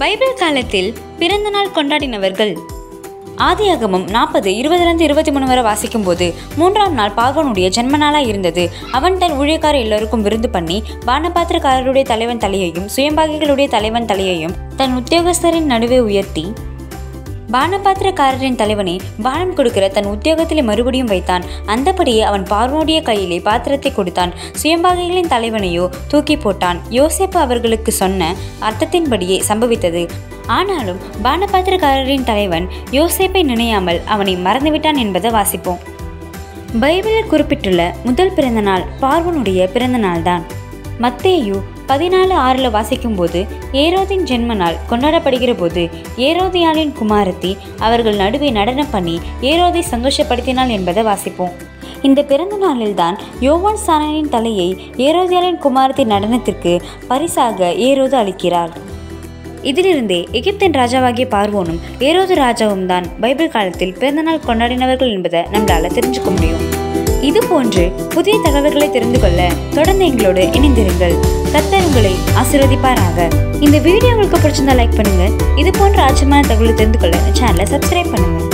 Bible காலத்தில் பிறந்த நாள் கொண்டாடினவர்கள் ஆதியாகமம் நாற்பது இருபதுலேருந்து இருபத்தி மூணு வரை வாசிக்கும்போது மூன்றாம் நாள் பார்வனுடைய ஜென்ம நாளாக இருந்தது அவன் தன் ஊழியக்கார எல்லோருக்கும் விருந்து பண்ணி பானபாத்திரக்காரருடைய தலைவன் தலையையும் சுயம்பாகிகளுடைய தலைவன் தலையையும் தன் உத்தியோகஸ்தரின் நடுவே உயர்த்தி பானபாத்திரக்காரரின் தலைவனே பானம் கொடுக்கிற தன் உத்தியோகத்திலே மறுபடியும் வைத்தான் அந்தபடியே அவன் பார்வனுடைய கையிலே பாத்திரத்தை கொடுத்தான் சுயம்பாகிகளின் தலைவனையோ தூக்கி போட்டான் யோசேப்பு அவர்களுக்கு சொன்ன அர்த்தத்தின்படியே சம்பவித்தது ஆனாலும் பானபாத்திரக்காரரின் தலைவன் யோசேப்பை நினையாமல் அவனை மறந்துவிட்டான் என்பதை வாசிப்போம் பைபிளில் குறிப்பிட்டுள்ள முதல் பிறந்த நாள் பார்வனுடைய பிறந்த நாள்தான் மத்தேயு பதினாலு ஆறில் வாசிக்கும்போது ஏரோதின் ஜென்ம நாள் கொண்டாடப்படுகிற போது ஏரோதியாளின் குமாரத்தி அவர்கள் நடுவே நடனம் பண்ணி ஏரோதை சந்தோஷப்படுத்தினாள் என்பதை வாசிப்போம் இந்த பிறந்த நாளில்தான் யோவான் சானனின் தலையை ஏரோதியாளின் குமாரத்தி நடனத்திற்கு பரிசாக ஏரோது அளிக்கிறார் இதிலிருந்தே எகிப்தின் ராஜாவாகிய பார்வோனும் ஏரோது ராஜாவும் தான் பைபிள் காலத்தில் பிறந்தநாள் கொண்டாடினவர்கள் என்பதை நம்மளால தெரிஞ்சுக்க முடியும் இது போன்று புதிய தகவல்களை தெரிந்து கொள்ள தொடர்ந்து எங்களோடு இணைந்திருங்கள் கத்தர் உங்களை ஆசீர்வதிப்பாராக இந்த வீடியோ உங்களுக்கு பிடிச்சிருந்தா லைக் பண்ணுங்க இது போன்ற ஆச்சரியமான தகவலை தெரிந்து கொள்ள சேனலை சப்ஸ்கிரைப் பண்ணுங்க